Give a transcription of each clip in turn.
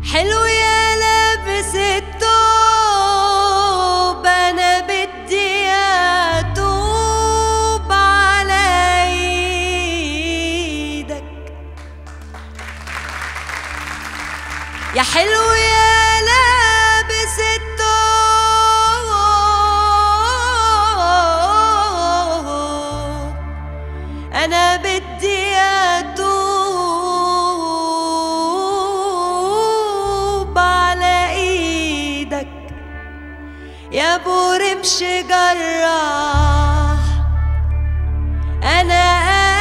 حلو يا لابس التوب انا بدي اتوب على ايدك يا حلو يا لابس التوب انا بدي اتوب على ايدك يا ابو رمش جراح انا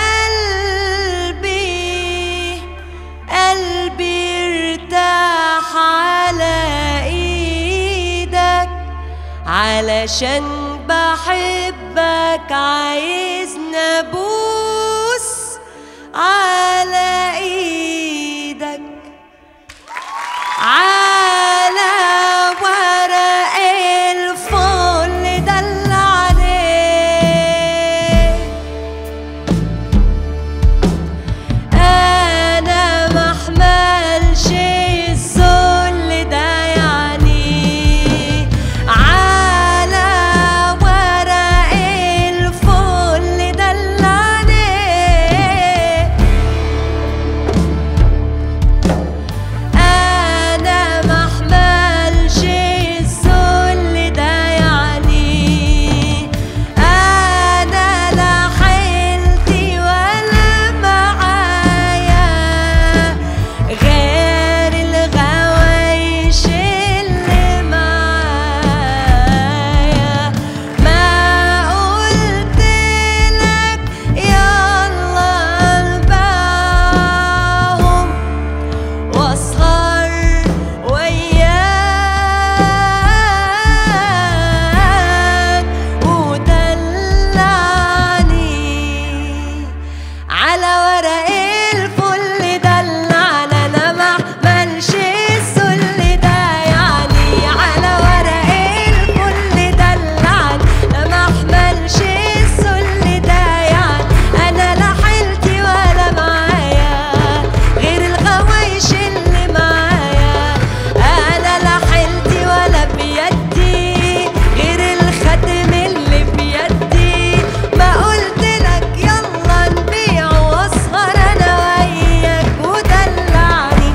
قلبي قلبي ارتاح على ايدك علشان بحبك عايزني ابوس على ايدك على ورق الفل دل عليه انا محملش الذل ده يعني على ورق الفل دل عليه انا محملش الذل ده يعني انا لا حيلتي ولا معايا غير الغوايش اللي معايا ما قلت لك يلا نباهم واسهر وياك ودلعني على ورق الفل دلعنا انا ما احملش الذل ده يعني على ورق الفل دلعنا انا ما احملش الذل ده يعني انا لا حيلتي ولا معايا غير الغوايش اللي معايا انا لا حيلتي ولا بيدي غير الختم اللي بيدي ما قلت لك يلا نبيع واسهر انا وياك ودلعني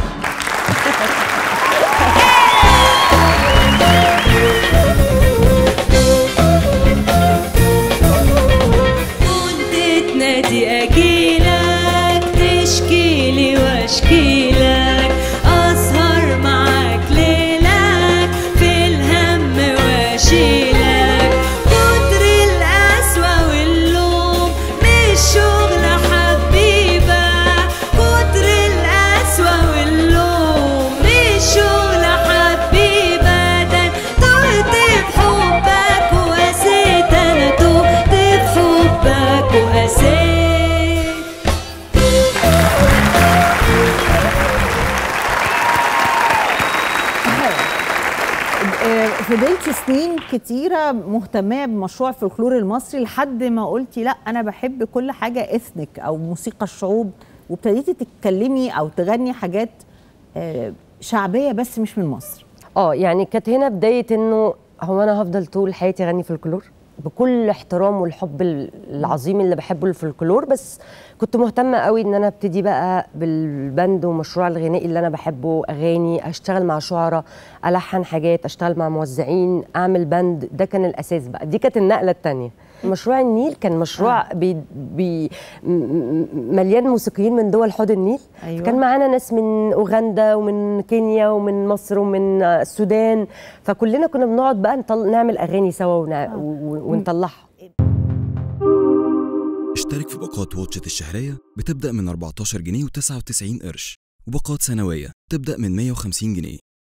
كنت تنادي اجيلك تشكيلي واشكيلك اسهر معاك ليلك في الهم واشيلك كتر القسوة واللوم مش شغل حبيبة كتر القسوة واللوم مش شغل حبيبة ده تهت بحبك وقسيت انا تهت بحبك وقسيت آه، فضلتي سنين كتيرة مهتمة بمشروع الفولكلور المصري لحد ما قلتي لا أنا بحب كل حاجة إثنيك أو موسيقى الشعوب وابتديتي تتكلمي أو تغني حاجات آه، شعبية بس مش من مصر اه يعني كانت هنا بدايه انه هو انا هفضل طول حياتي اغني فولكلور بكل احترام والحب ال- العظيم اللي بحبه للفولكلور بس كنت مهتمه قوي ان انا ابتدي بقى بالبند ومشروع الغنائي اللي انا بحبه اغاني اشتغل مع شعراء الحن حاجات اشتغل مع موزعين اعمل بند ده كان الاساس بقى دي كانت النقله الثانيه مشروع النيل كان مشروع بي بي م- م- مليان موسيقيين من دول حوض النيل أيوة. كان معانا ناس من اوغندا ومن كينيا ومن مصر ومن آه، السودان فكلنا كنا بنقعد بقى نطل... نعمل اغاني سوا ونع... و... و- ونطلعها اشترك في باقات واتشت الشهرية بتبدأ من 14 جنيه و99 قرش وباقات سنوية تبدأ من 150 جنيه